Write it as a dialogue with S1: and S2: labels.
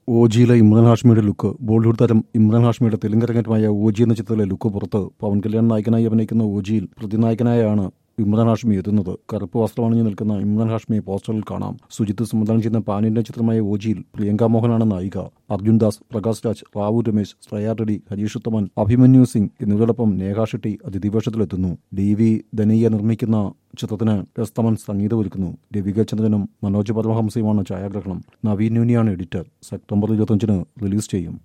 S1: ഓജിയിലെ ഇമ്രാൻ ഹാഷ്മിയുടെ look Bollywood താരം ഇമ്രാൻ ഹാഷ്മിയുടെ തെലുങ്കരങ്ങേറ്റമായ ഓജി എന്ന ചിത്രത്തിലെ ലുക്ക് പുറത്ത് പവൻ കല്യാൺ നായകനായി അഭിനയിക്കുന്ന ഓജിയിൽ പ്രതിനായകനായാണ് ഇമ്രാൻ ഹാഷ്മി എത്തുന്നത് കറുപ്പ് വസ്ത്രമണിഞ്ഞു നിൽക്കുന്ന ഇമ്രാൻ ഹാഷ്മിയെ പോസ്റ്ററിൽ കാണാം സുജിത്ത് സംവിധാനം ചെയ്യുന്ന പാൻ ഇന്ത്യൻ ചിത്രമായ ഓജിയിൽ പ്രിയങ്ക മോഹനാണ് നായിക അർജുൻ ദാസ് പ്രകാശ് രാജ് റാവു രമേശ് ശ്രേയ റെഡ്ഡി ഹരീഷ് ഉത്തമൻ അഭിമന്യു സിംഗ് എന്നിവരോടൊപ്പം നേഹ ഷെട്ടി അതിഥിവേഷത്തിലെത്തുന്നു ഡി വി ധനയ്യ നിർമ്മിക്കുന്ന ചിത്രത്തിന് എസ് തമൻ സംഗീതമൊരുക്കുന്നു രവിക ചന്ദ്രനും മനോജ് പരമഹംസയുമാണ് ഛായാഗ്രഹണം നവീൻ ന്യൂനിയാണ് എഡിറ്റർ സെപ്റ്റംബർ ഇരുപത്തഞ്ചിന് റിലീസ് ചെയ്യും